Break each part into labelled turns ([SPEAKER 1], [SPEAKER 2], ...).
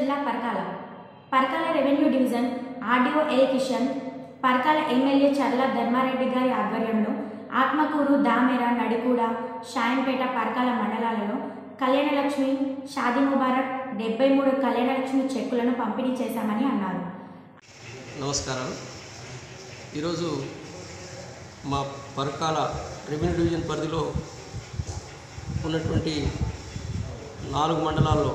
[SPEAKER 1] జిల్లా Parakala Parakala revenue division RDO L Kishan Parakala MLA Charla Dharma Reddy గారి ఆధ్వర్యంలో ఆత్మకూరు దామెర నడికూడ షాయంపేట పరకాల మండలాలలో కళ్యాణలక్ష్మి షాదీ ముబారక్ డెబ్బై మూడు కళ్యాణలక్ష్మి చెక్కులను పంపిణీ చేశామని అన్నారు
[SPEAKER 2] నమస్కారం ఈరోజు మా పరకాల రెవెన్యూ డివిజన్ పరిధిలో ఉన్నటువంటి నాలుగు మండలాల్లో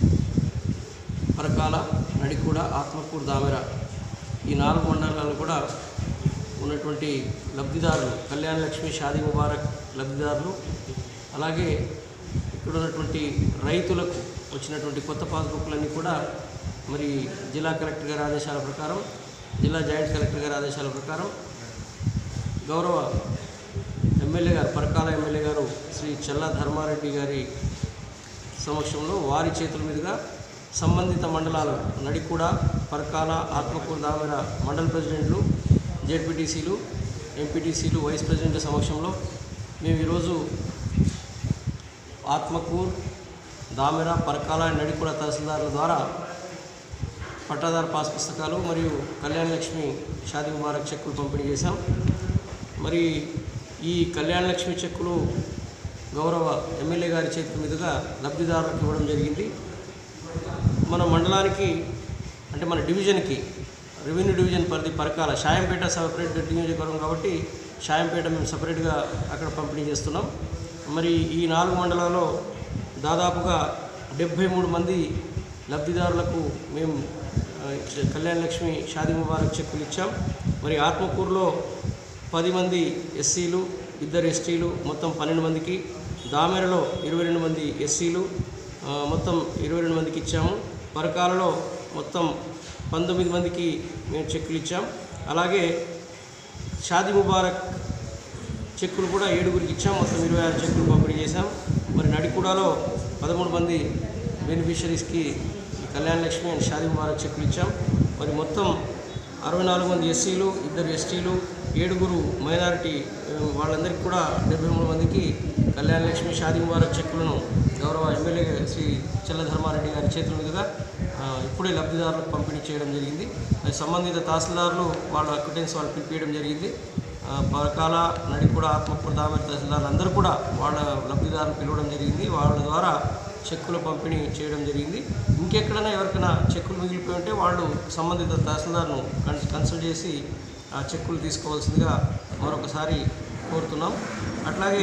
[SPEAKER 2] పరకాల నడికూడ ఆత్మకూరు దామెర ఈ నాలుగు మండలాలు కూడా ఉన్నటువంటి లబ్ధిదారులు కళ్యాణ లక్ష్మి షాదీ ముబారక్ లబ్ధిదారులు అలాగే ఇక్కడ ఉన్నటువంటి రైతులకు వచ్చినటువంటి కొత్త పాస్బుక్లన్నీ కూడా మరి జిల్లా కలెక్టర్ గారి ఆదేశాల ప్రకారం జిల్లా జాయింట్ కలెక్టర్ గారి ఆదేశాల ప్రకారం గౌరవ ఎమ్మెల్యే గారు పరకాల ఎమ్మెల్యే గారు శ్రీ చల్లా ధర్మారెడ్డి గారి సమక్షంలో వారి చేతుల మీదుగా సంబంధిత మండలాలు నడికూడ పరకాల ఆత్మకూరు దామెర మండల ప్రెసిడెంట్లు జెడ్పీటీసీలు ఎంపీటీసీలు వైస్ ప్రెసిడెంట్ల సమక్షంలో మేము ఈరోజు ఆత్మకూర్ దామెర పరకాల నడికూడ తహసీల్దారుల ద్వారా పట్టాదారు పాస్ పుస్తకాలు మరియు కళ్యాణ లక్ష్మి షాదీ ముబారక్ చెక్కులు పంపిణీ చేశాం మరి ఈ కళ్యాణ లక్ష్మి చెక్కులు గౌరవ ఎమ్మెల్యే గారి చేతుల మీదుగా లబ్ధిదారులకు ఇవ్వడం జరిగింది మన మండలానికి అంటే మన డివిజన్కి రెవెన్యూ డివిజన్ పరిధి పరకాల షాయంపేట సపరేట్ నియోజకవర్గం కాబట్టి షాయంపేట మేము సపరేట్గా అక్కడ పంపిణీ చేస్తున్నాం మరి ఈ నాలుగు మండలాల్లో దాదాపుగా డెబ్భై మూడు మంది లబ్ధిదారులకు మేము ఆ, కళ్యాణ లక్ష్మి షాదీ ముబారక్ చెక్కులు ఇచ్చాం మరి ఆత్మకూరులో పది మంది ఎస్సీలు ఇద్దరు ఎస్టీలు మొత్తం పన్నెండు మందికి దామెరలో ఇరవై రెండు మంది ఎస్సీలు ఆ, మొత్తం ఇరవై రెండు మందికి ఇచ్చాము పరకాలలో మొత్తం పంతొమ్మిది మందికి మేము చెక్కులు ఇచ్చాం అలాగే షాదీ ముబారక్ చెక్కులు కూడా ఏడుగురికి ఇచ్చాం మొత్తం ఇరవై ఆరు చెక్కులు పంపిణీ చేశాం మరి నడికూడలో పదమూడు మంది బెనిఫిషరీస్కి కళ్యాణ లక్ష్మి అండ్ షాదీ ముబారక్ చెక్కులు ఇచ్చాం మరి మొత్తం అరవై నాలుగు మంది ఎస్సీలు ఇద్దరు ఎస్టీలు ఏడుగురు మైనారిటీ ఆ, వాళ్ళందరికీ కూడా డెబ్బై మూడు మందికి కళ్యాణ లక్ష్మి షాదీ ముబారక్ చెక్కులను గౌరవ ఎమ్మెల్యే శ్రీ చల్ల ధర్మారెడ్డి గారి చేతుల మీదుగా ఆ, ఇప్పుడే లబ్ధిదారులకు పంపిణీ చేయడం జరిగింది మరి సంబంధిత తహసీల్దారులు వాళ్ళ అక్విటెన్స్ వాళ్ళు పిలిపించడం జరిగింది ఆ, పరకాల నడికూడ ఆత్మకూర దామెర తహసీల్దారులు అందరూ కూడా వాళ్ళ లబ్ధిదారులు పిలవడం జరిగింది వాళ్ళ ద్వారా చెక్కుల పంపిణీ చేయడం జరిగింది ఇంకెక్కడైనా ఎవరికైనా చెక్కులు మిగిలిపోయి ఉంటే వాళ్ళు సంబంధిత తహసీల్దార్ను కన్ కన్సల్ట్ చేసి ఆ చెక్కులు తీసుకోవాల్సిందిగా మరొకసారి కోరుతున్నాం అట్లాగే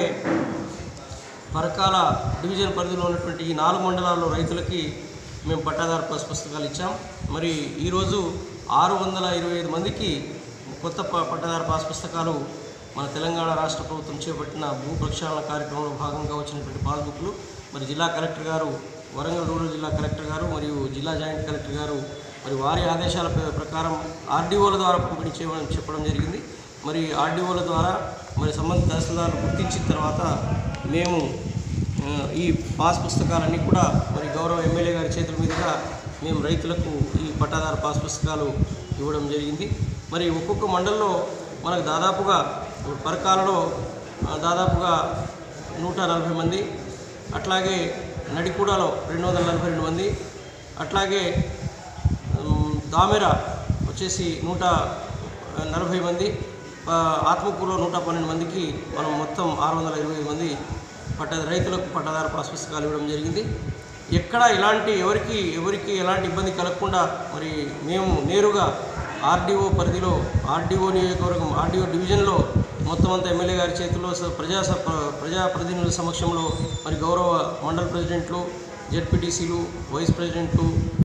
[SPEAKER 2] పరకాల డివిజన్ పరిధిలో ఉన్నటువంటి ఈ నాలుగు మండలాల్లో రైతులకి మేము పట్టాదారు పాస్ పుస్తకాలు ఇచ్చాం మరి ఈరోజు ఆరు వందల ఇరవై ఐదు మందికి కొత్త ప- పట్టాదారు పాస్ పుస్తకాలు మన తెలంగాణ రాష్ట్ర ప్రభుత్వం చేపట్టిన భూ ప్రక్షాళన కార్యక్రమంలో భాగంగా వచ్చినటువంటి పాస్బుక్లు మరి జిల్లా కలెక్టర్ గారు వరంగల్ రూరల్ జిల్లా కలెక్టర్ గారు మరియు జిల్లా జాయింట్ కలెక్టర్ గారు మరి వారి ఆదేశాల ప్ర- ప్రకారం ఆర్డీఓల ద్వారా పంపిణీ చేయమని చెప్పడం జరిగింది మరి ఆర్డీఓల ద్వారా మరి సంబంధిత తహసీల్దార్లు గుర్తించిన తర్వాత మేము ఆ, ఈ పాస్ పుస్తకాలన్నీ కూడా మరి గౌరవ ఎమ్మెల్యే గారి చేతుల మీదుగా మేము రైతులకు ఈ పట్టాదారు పాస్ పుస్తకాలు ఇవ్వడం జరిగింది మరి ఒక్కొక్క మండలంలో మనకు దాదాపుగా ఇప్పుడు పరకాలలో ఆ, దాదాపుగా నూట నలభై మంది అట్లాగే నడికూడలో రెండు వందల నలభై రెండు మంది అట్లాగే ఉమ్, దామెర వచ్చేసి నూట నలభై మంది ఆ, ఆత్మకూరులో నూట పన్నెండు మందికి మనం మొత్తం ఆరు వందల ఇరవై ఐదు మంది పట్ట రైతులకు పట్టాదారు పాస్ పుస్తకాలు ఇవ్వడం జరిగింది ఎక్కడ ఎలాంటి ఎవరికి ఎవరికి ఎలాంటి ఇబ్బంది కలగకుండా మరి మేము నేరుగా ఆర్డీఓ పరిధిలో ఆర్డీఓ నియోజకవర్గం ఆర్డీఓ డివిజన్లో మొత్తం అంతా ఎమ్మెల్యే గారి చేతుల్లో స- ప్రజా స- ప్రజాప్రతినిధుల సమక్షంలో మరి గౌరవ మండల ప్రెసిడెంట్లు జెడ్పీటీసీలు వైస్ ప్రెసిడెంట్లు